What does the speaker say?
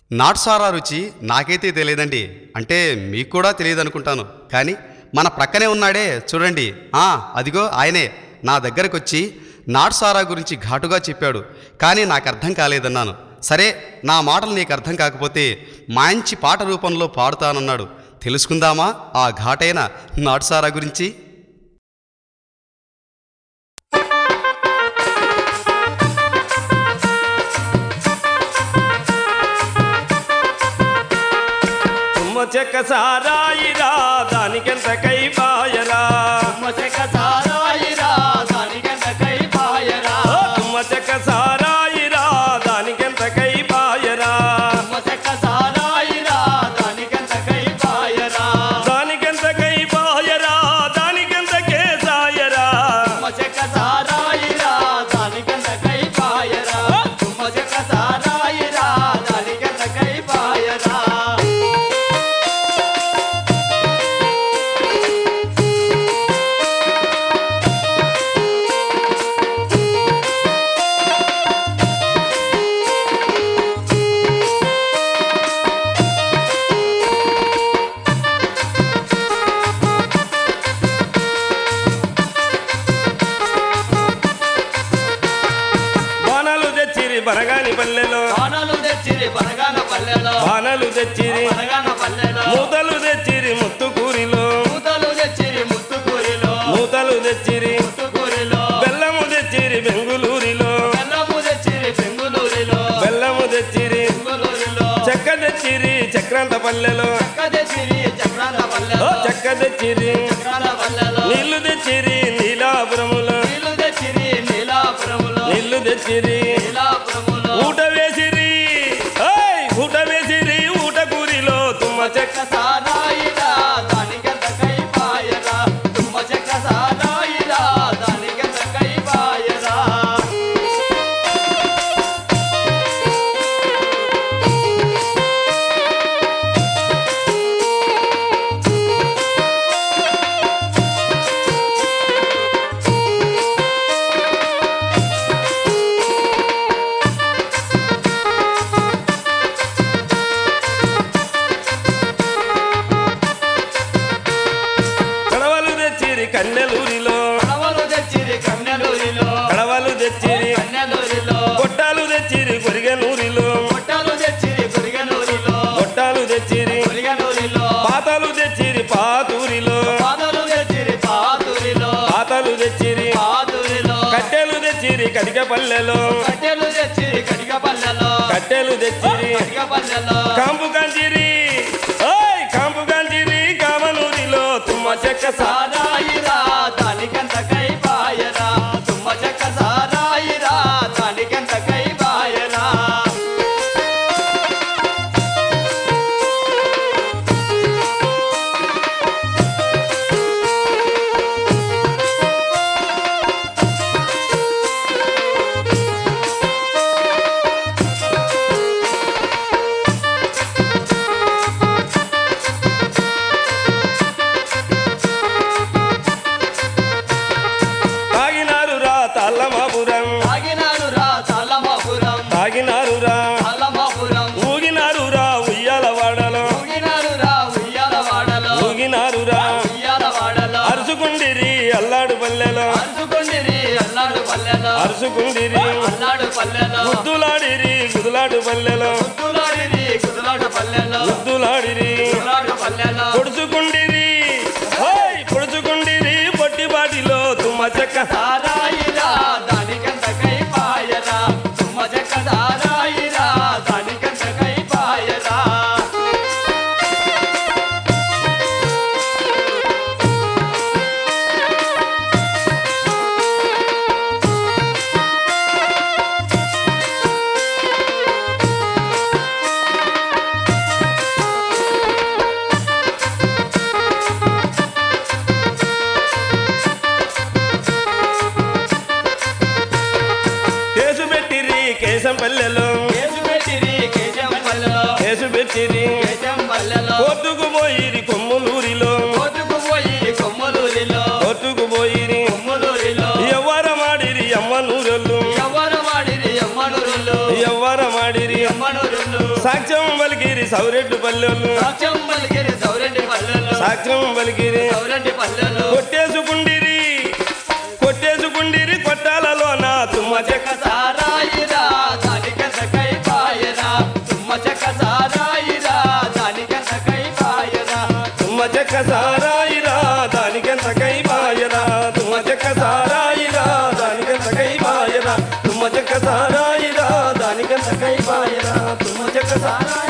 నాటుసారా రుచి నాకైతే తెలియదండి అంటే మీకు కూడా తెలియదు అనుకుంటాను కానీ మన ప్రక్కనే ఉన్నాడే చూడండి ఆ అదిగో ఆయనే నా దగ్గరకు వచ్చి నాటుసారా గురించి ఘాటుగా చెప్పాడు కానీ నాకు అర్థం కాలేదన్నాను సరే నా మాటలు నీకు అర్థం కాకపోతే మంచి పాట రూపంలో పాడుతానన్నాడు తెలుసుకుందామా ఆ ఘాటైన నాటుసారా గురించి తుమ్మ చెక్క సారాయిరా దానికెంత కై బాయరా మసక సారాయిరా దానికెంత కై పాయరా ఓ తుమ్మ చెక్క సారాయిరా దానికెంత కై బాయరా మసక సారాయిరా దానికెంత కై పాయరా దానికెంత కై బాయరా దానికెంత కేసాయరా మసక సారాయిరా దానికెంత కై పాయరా మసక సారాయిరా దానికెంత కై పాయరా బాణాలు తెచ్చిరి బనగాని పల్లెలో బాణాలు తెచ్చిరి బనగాన పల్లెలో బాణాలు తెచ్చిరి బనగాన పల్లెలో మూతలు తెచ్చిరి ముత్తుకూరిలో మూతలు తెచ్చిరి ముత్తుకూరిలో మూతలు తెచ్చిరి ముత్తుకూరిలో బెల్లము తెచ్చిరి బెంగుళూరిలో బెల్లము తెచ్చిరి బెంగుళూరిలో బెల్లము తెచ్చిరి బెంగుళూరిలో చెక్క తెచ్చిరి చక్రాంత పల్లెలో చెక్క తెచ్చిరి చక్రాల ఓ పల్లెలో చెక్క తెచ్చిరి చక్రాల పల్లెలో నీళ్లు తెచ్చిరి నీలాపురములో నీళ్లు తెచ్చిరి నీలాపురములో నీళ్లు తెచ్చిరి నీలాపురములో ఊట వేసిరి ఓయ్ ఊట వేసిరి ఊట కూరిలో తుమ్మ చెక్క చెక్క సారాయిరా దానికెంత కై పాయరా తుమ్మ చెక్క సారాయిరా దానికెంత కై పాయరా కడవలు తెచ్చిరి కన్నెలూరిలో కడవలు తెచ్చిరి కన్నెలూరిలో కడవలు తెచ్చిరి కన్నెలూరిలో కొట్టాలు తెచ్చిరి కొరిగనూరిలో కొట్టలు తెచ్చిరి గురిగనూరిలో కొట్టాలు తెచ్చిరి గురిగనూరిలో పాతలు తెచ్చిరి పాతూరిలో పాదలు తెచ్చిరి పాతూరిలో పాతలు తెచ్చిరి పాతూరిలో కట్టెలు తెచ్చిరి కటిక పల్లెలో కట్టెలు తెచ్చిరి కడిగ పల్లెలో కట్టెలు తెచ్చిరి కడిగ పల్లెలో కాంపు కంచిరి ఓయ్ కాంపు కంచిరి కామనూరిలో తుమ్మ చెక్క సా సారాయిరా దానికంత కై పాయరా తుమ్మ చెక్క సారాయిరా దానికంత కై పాయరా తాగినారు రా తల్లమాపురం తాగినాడు రా తల్లమాపురం తాగినారు రా తల్లమాపురం ఊగినారు రా ఉయ్యాల వాడలో ఊగినాడు రా ఉయ్యాల వాడలో ఊగినారు రా ఉయ్యాల వాడలో అరుచుకుండిరి అల్లాడు పల్లెలో అరుచుకుండిరి అల్లాడు పల్లెలో అరుచుకుండిరి అల్లాడు పల్లెలో గుద్దులాడిరి గుదులాడు పల్లెలో గుద్దులాడిరి గుద్దులాడు పల్లెలో గుద్దులాడిరి గుద్దులాడు పల్లెలో పొడుచుకుండిరి హోయ్ పొడుచుకుండిరి పొట్టిబాటిలో తుమ్మ చెక్క సారాయిరా దానికంత కై పాయరా తుమ్మ చెక్క సారాయిరా దానికంత కై పాయరా కేసు పెట్టిరి కేశం పల్లెలో కేసు పెట్టిరి కేశం పల్లెలో కేసు పెట్టిరి కేశం పల్లెలో కోర్టుకు పోయిరి కొమ్ములూరిలో కోతుకు పోయి కొమ్మలూరిలో కోర్టుకు పోయిరి కొమ్మలూరిలో ఎవ్వరమాడిరి అమ్మ నూరలు ఎవరు వాడిరి ఎమ్మనూరులు ఎవ్వరమాడిరి ఎమ్మనూరులు సాక్ష్యం పలికిరి సౌరెడ్డి పల్లెలు సాక్ష్యం పలికిరి సౌరెడ్డి పల్లెలు సాక్ష్యం పలికిరి సౌరెడ్డి పల్లెలు కొట్టేసుకుండిరి కొట్టేసుకుండిరి కొట్టాలలో నా తుమ్మ చెక్క సారాయిరా దానికంత కై పాయరా తుమ్మ చెక్క సారాయిరా దానికంత కై పాయరా తుమ్మ చెక్క సారాయిరా దానికెంత కై బాయరా తుమ్మ చెక్క సారాయిరా దానికెంత కై బాయరా తుమ్మ చెక్క సారాయిరా దానికెంత కై బాయరా తుమ్మ చెక్క సారాయి